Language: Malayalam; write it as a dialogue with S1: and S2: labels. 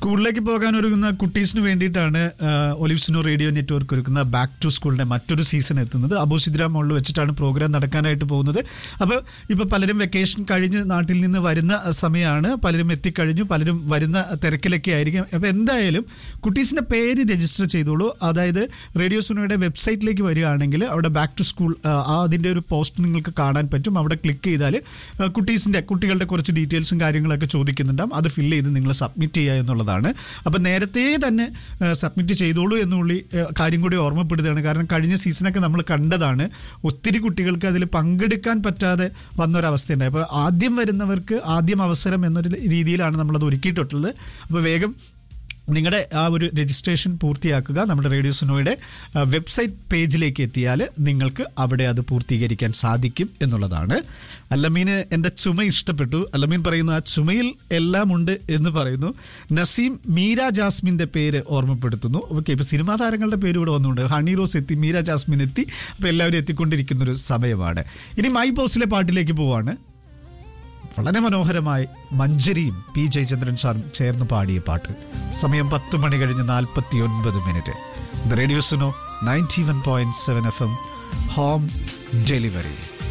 S1: സ്കൂളിലേക്ക് പോകാൻ ഒരുങ്ങുന്ന കുട്ടീസിന് വേണ്ടിയിട്ടാണ് ഒലിവ്സിനോ റേഡിയോ നെറ്റ്വർക്ക് ഒരുക്കുന്ന ബാക്ക് ടു സ്കൂളിന്റെ മറ്റൊരു സീസൺ എത്തുന്നത് അബൂസിദ്ര മോളിൽ വെച്ചിട്ടാണ് പ്രോഗ്രാം നടക്കാനായിട്ട് പോകുന്നത് അപ്പോൾ ഇപ്പോൾ പലരും വെക്കേഷൻ കഴിഞ്ഞ് നാട്ടിൽ നിന്ന് വരുന്ന സമയമാണ് പലരും എത്തിക്കഴിഞ്ഞു പലരും വരുന്ന തിരക്കിലൊക്കെ ആയിരിക്കും അപ്പോൾ എന്തായാലും കുട്ടീസിന്റെ പേര് രജിസ്റ്റർ ചെയ്തോളൂ അതായത് റേഡിയോ സുനോയുടെ വെബ്സൈറ്റിലേക്ക് വരികയാണെങ്കിൽ അവിടെ ബാക്ക് ടു സ്കൂൾ അതിൻ്റെ ഒരു പോസ്റ്റ് നിങ്ങൾക്ക് കാണാൻ പറ്റും അവിടെ ക്ലിക്ക് ചെയ്താൽ കുട്ടീസിന്റെ കുട്ടികളുടെ കുറച്ച് ഡീറ്റെയിൽസും കാര്യങ്ങളൊക്കെ ചോദിക്കുന്നുണ്ടാവും അത് ഫില്ല് ചെയ്ത് നിങ്ങൾ സബ്മിറ്റ് ചെയ്യുക എന്നുള്ളതാണ് അപ്പം നേരത്തെ തന്നെ സബ്മിറ്റ് ചെയ്തോളൂ എന്നുള്ള കാര്യം കൂടി ഓർമ്മപ്പെടുത്തുകയാണ് കാരണം കഴിഞ്ഞ സീസണൊക്കെ നമ്മൾ കണ്ടതാണ് ഒത്തിരി കുട്ടികൾക്ക് അതിൽ പങ്കെടുക്കാൻ പറ്റാതെ വന്നൊരവസ്ഥയുണ്ടായി അപ്പോൾ ആദ്യം വരുന്നവർക്ക് ആദ്യം അവസരം എന്നൊരു രീതിയിലാണ് നമ്മളത് ഒരുക്കിയിട്ടുള്ളത് അപ്പോൾ വേഗം നിങ്ങളുടെ ആ ഒരു രജിസ്ട്രേഷൻ പൂർത്തിയാക്കുക നമ്മുടെ റേഡിയോ സുനോയുടെ വെബ്സൈറ്റ് പേജിലേക്ക് എത്തിയാൽ നിങ്ങൾക്ക് അവിടെ അത് പൂർത്തീകരിക്കാൻ സാധിക്കും എന്നുള്ളതാണ് അല്ലമീന് എൻ്റെ ചുമ ഇഷ്ടപ്പെട്ടു അല്ലമീൻ പറയുന്നു ആ ചുമയിൽ എല്ലാം ഉണ്ട് എന്ന് പറയുന്നു നസീം മീര ജാസ്മിൻ്റെ പേര് ഓർമ്മപ്പെടുത്തുന്നു ഓക്കെ ഇപ്പോൾ സിനിമാ താരങ്ങളുടെ പേര് ഇവിടെ വന്നുകൊണ്ട് ഹണി റോസ് എത്തി മീര ജാസ്മിൻ എത്തി അപ്പോൾ എല്ലാവരും എത്തിക്കൊണ്ടിരിക്കുന്ന ഒരു സമയമാണ് ഇനി മൈ ബോസിലെ പാട്ടിലേക്ക് പോവാണ് വളരെ മനോഹരമായി മഞ്ജരിയും പി ജയചന്ദ്രൻ സാറും ചേർന്ന് പാടിയ പാട്ട് സമയം പത്ത് മണി കഴിഞ്ഞ് നാൽപ്പത്തി ഒൻപത് മിനിറ്റ് ദ റേഡിയോസിനോ ninety one point seven F M home delivery